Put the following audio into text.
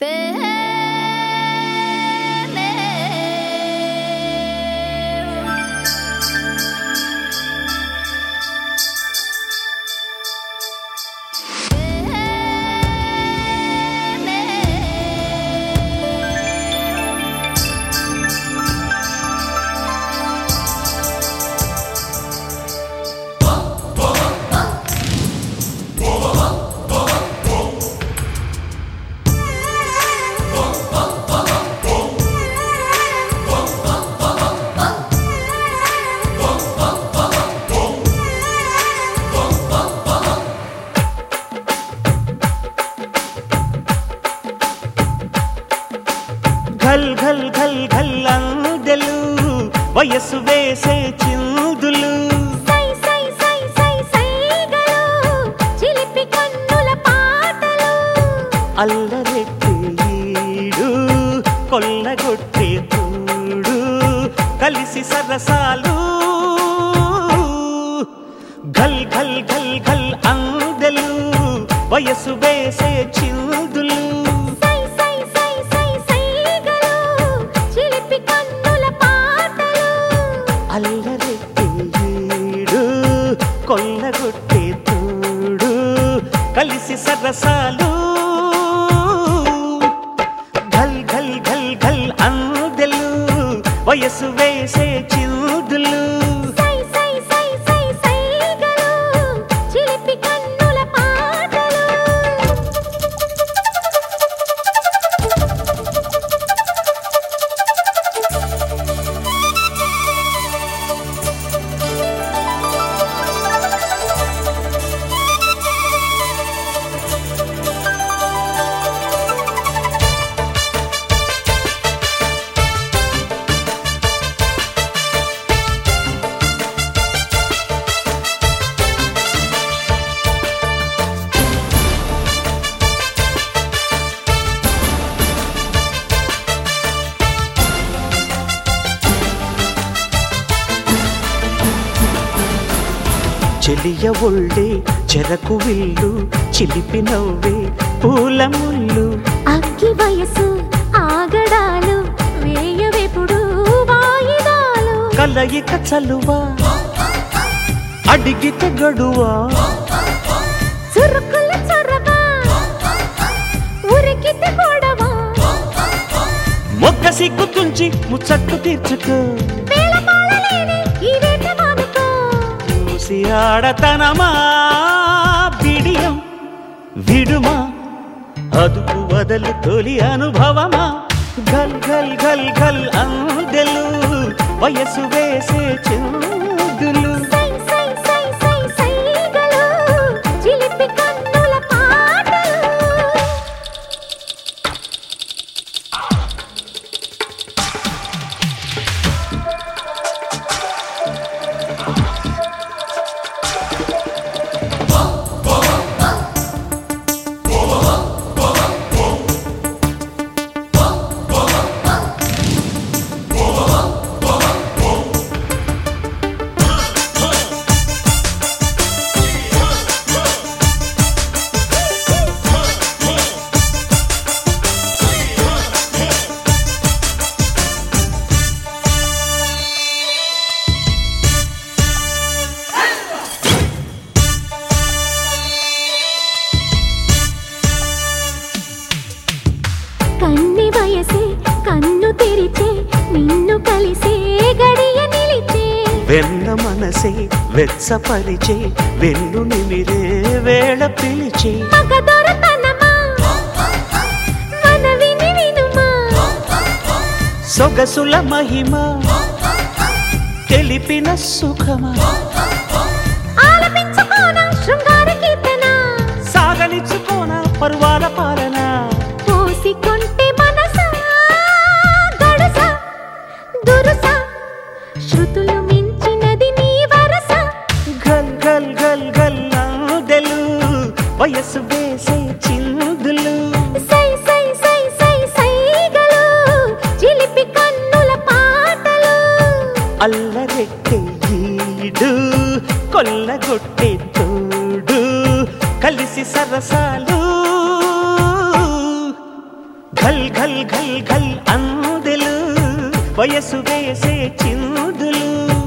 ఘల్ ఘల్ ఘల్ ఘల్ అందెలు వయస్సు వేసే చిందులు సై సై సై సై సైగలు చిలిపి కన్నుల పాటలు అల్లరెట్టే ఈడు కొల్లగొట్టే తోడు కలిసి సరసాలు ఘల్ ఘల్ ఘల్ ఘల్ అందెలు వయస్సు వేసే చిందులు సై సై సై సై సైగలు చిలిపి కన్నుల పాటలు అల్లరెట్టే ఈడు కొల్లగొట్టే తోడు కలిసి సరసాలు ఘల్ ఘల్ ఘల్ ఘల్ అందెలు వయసు వేసే చిందులు సై సై సై సై సైగలు చిలిపి కన్నుల పాటలు చెలియ ఒళ్ళే చెరకు విల్లు చిలిపి నవ్వే పూల ముళ్ళు అగ్గి వయసు ఆగడాలు వేయవెప్పుడు వాయిదాలు కలయిక చలువా అడిగితే గడువా చురుకుల చొరవ ఉరికితే గొడవ మొగ్గ సిగ్గు తుంచి ముచ్చట్టు తీర్చుకో వేళ పాడలేని ఈ వేట మానుకో చూసి ఆడతనమా బిడియం విడుమా అదుపు వదలు తొలి అనుభవమా గల్ గల్ గల్ గల్ అందెలు వయసు వేసే చెందులు సై సై సై సై సైగలు చిలిపి కన్నుల పాటలు కన్ని వయసే కన్ను తెరిచే నిన్ను కలిసే గడియ నిలిచే వెన్న మనసే వెచ్చపరిచే వెన్ను నిమిరే వేళ పిలిచే మగ దొరతనమా మన విని వినుమా సొగసుల మహిమ తెలిపిన సుఖమా ఆలపించుకోన శృంగార కీర్తన సాగనిచ్చుకోన పరువాల పాలన పోసికొంటే మనసా గడస దురుస శృతులు మించినది నీ వరస గల్ గల్ గల్ గల్ అందెలు వయసు వేసే చిందులు సై సై సై సై సైగలు చిలిపి కన్నుల పాటలు అల్లరెట్టే ఈడు కొల్లగొట్టే తోడు కలిసి సరసాలు ఘల్ ఘల్ ఘల్ అందెలు వయసు వేసే చిందులు